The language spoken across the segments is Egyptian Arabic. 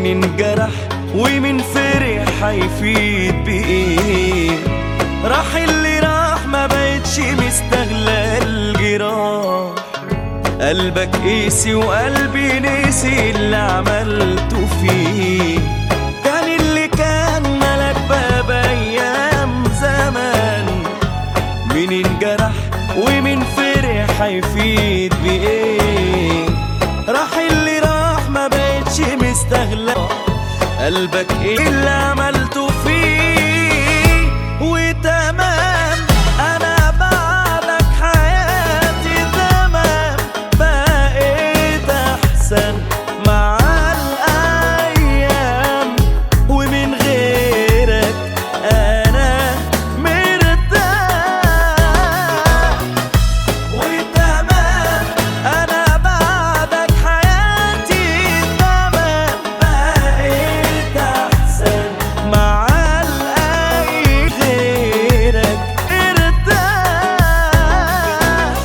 مين انجرح ومين فرح هيفيد بإيه راح اللي راح ما بقتش مستغلى الجراح قلبك قيسي وقلبي نسي اللي عملته فيه كان اللي كان ملك باب ايام زمان مين انجرح ومين فرح هيفيد بايه راح اللي راح ما بقتش مستغلى قلبك ايه اللي عملته فيه وتمام انا بعدك حياتي تمام بقيت احسن مع الايام ومن غيرك انا مرتاح وتمام انا بعدك حياتي تمام بقيت احسن مع الاي غيرك ارتاح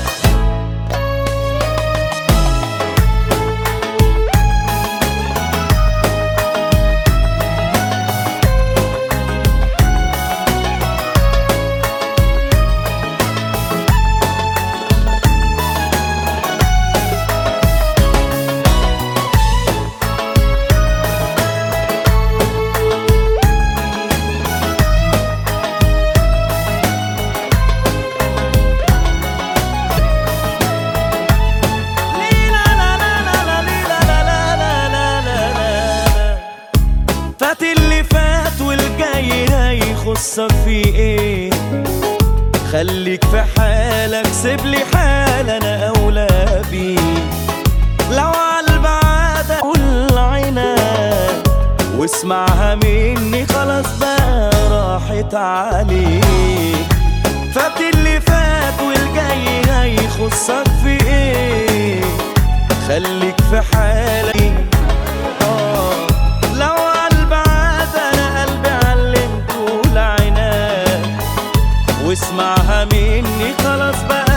فات اللي فات والجاي هيخصك في ايه خليك في حالك سيب لي حال انا اولى بيه لو عالبعاد قول عناد واسمعها مني خلاص بقى راحت عليك فات اللي فات والجاي هيخصك في ايه خليك في حالك آه لو عالبعاد انا قلبي علمته العناد واسمعها مني خلاص بقى